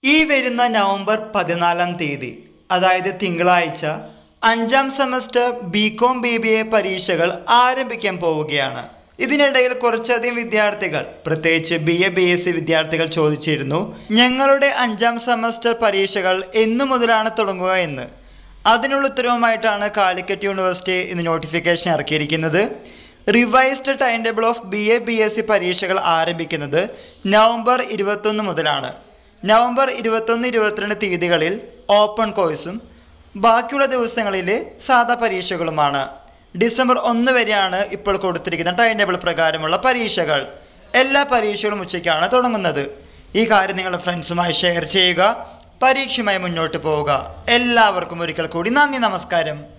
ഈ വരുന്ന നവംബർ പതിനാലാം തീയതി അതായത് തിങ്കളാഴ്ച അഞ്ചാം semester B com B B A പരീക്ഷകൾ ആരംഭിക്കാൻ പോവുകയാണ് ഇതിനിടയിൽ കുറച്ചധികം വിദ്യാർത്ഥികൾ പ്രത്യേകിച്ച് B A B S C വിദ്യാർത്ഥികൾ ചോദിച്ചിരുന്നു ഞങ്ങളുടെ അഞ്ചാം സെമസ്റ്റർ പരീക്ഷകൾ എന്നു മുതലാണ് തുടങ്ങുക എന്ന് അതിനുള്ള ഉത്തരവുമായിട്ടാണ് കാലിക്കറ്റ് യൂണിവേഴ്സിറ്റി ഇന്ന് നോട്ടിഫിക്കേഷൻ ഇറക്കിയിരിക്കുന്നത് revised time table of B A B S C പരീക്ഷകൾ ആരംഭിക്കുന്നത് നവംബർ ഇരുപത്തൊന്ന് മുതലാണ് നവംബർ ഇരുപത്തൊന്ന് ഇരുപത്തിരണ്ട് തീയതികളിൽ ഓപ്പൺ കോഴ്സും ബാക്കിയുള്ള ദിവസങ്ങളിൽ സാധാ പരീക്ഷകളുമാണ് ഡിസംബർ ഒന്ന് വരെയാണ് ഇപ്പോൾ കൊടുത്തിരിക്കുന്ന ടൈം ടേബിൾ പ്രകാരമുള്ള പരീക്ഷകൾ എല്ലാ പരീക്ഷകളും ഉച്ചയ്ക്കാണ് തുടങ്ങുന്നത് ഈ കാര്യം നിങ്ങളുടെ ഫ്രണ്ട്സുമായി ഷെയർ ചെയ്യുക പരീക്ഷയുമായി മുന്നോട്ട് പോവുക എല്ലാവർക്കും ഒരിക്കൽ കൂടി നന്ദി നമസ്കാരം